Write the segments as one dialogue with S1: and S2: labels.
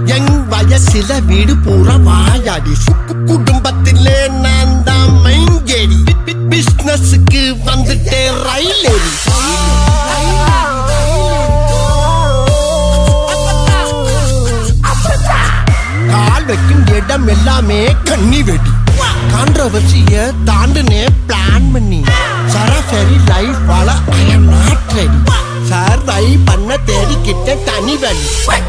S1: எங் வயசுல வீடு பூரா வாயாடி சுக்கு குடும்பத்திலே நான் தான் மைங்கேடி பிசினஸுக்கு வந்துட்டே ரயில் ஏறி கால் வைக்கும் இடம் எல்லாமே கண்ணி வெடி கான்ட்ரவர்சிய தாண்டுனே பிளான் பண்ணி சராசரி லைஃப் வாழ I am not ready survive பண்ண தேடிக்கிட்ட தனி வழி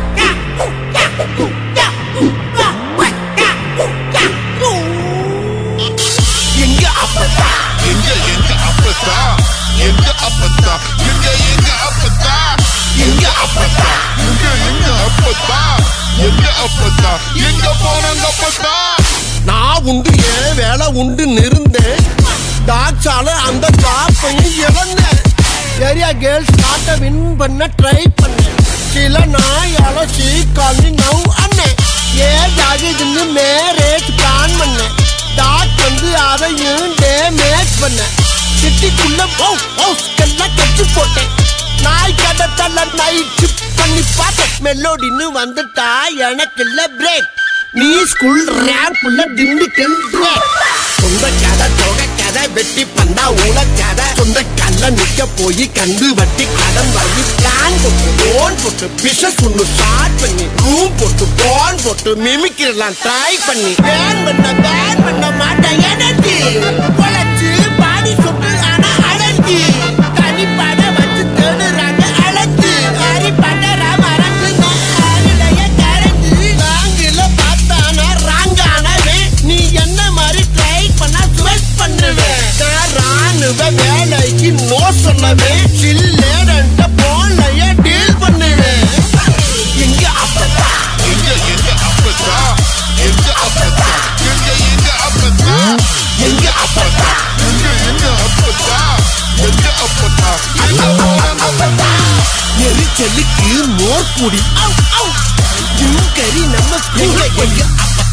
S1: எங்க அப்பதா
S2: எங்க எங்க அப்பத்தா எங்க அப்பத்தா எங்க எங்க அப்பத்தா
S1: எங்க அப்பதா
S2: எங்க எங்க அப்பத்தா எங்க அப்பத்தா எங்க போனாங்க அப்பத்தா
S1: நான் உண்டு ஏன் வேலை உண்டு இருந்தேன் டாக்ஸால அந்த ஜாப்பையும் இழந்தேன் ஏரியா கேர்ள்ஸ் நாட்டை வின் பண்ண ட்ரை பண்ணேன் சில நாய் அலசி காலி நவ் அண்ணன் ஏன் ஆகுதுன்னு மேரேஜ் பிளான் பண்ணேன் டாக் வந்து அதையும் டேமேஜ் பண்ணேன் சிட்டிக்குள்ள எல்லாம் கட்டி போட்டேன் நாய் கடத்தல நைட்டு பண்ணி பார்த்தேன் மெலோடின்னு வந்துட்டா எனக்கு இல்ல பிரேக் நீ ஸ்கூல் ரேப்ல திண்டுக்கல் பிரேக் சொந்த கதை தொகை கதை வெட்டி பந்தா ஊழ கதை சொந்த கல்ல நிக்க போய் கண்டு வட்டி கடன் வாங்கி பிளான் போட்டு லோன் போட்டு பிசினஸ் ஒண்ணு ஸ்டார்ட் பண்ணி ரூம் போட்டு போன் போட்டு மிமிக்கிறலாம் ட்ரை பண்ணி பேன் பண்ண பேன் பண்ண மாட்டேன் எனர்ஜி உழைச்சு பாடி சொட்டு ஆனா அழகி தனிப்பட வச்சு தேடுறாங்க அழகு அரி பட்டரா மறந்து அருளைய கரைஞ்சு நாங்கில பார்த்தானா ராங்கானவே நீ என்ன மாதிரி ட்ரை பண்ணா ஸ்வெட் பண்ணுவேன் நான் ராணுவ வேலைக்கு நோ சொன்னவேன் சில்லேடன்ட்ட போன்லயே டீல் பண்ணுவேன் எங்க அப்பதா
S2: எங்க எங்க அப்பத்தா எங்க அப்பத்தா எங்க எங்க அப்பத்தா
S1: எங்க அப்பதா
S2: எங்க எங்க அப்பத்தா எங்க அப்பத்தா எங்க போனாங்க அப்பத்தா
S1: எரிச்சலுக்கு மோர் குடி கறி நம்ம கூட எங்க அப்பதா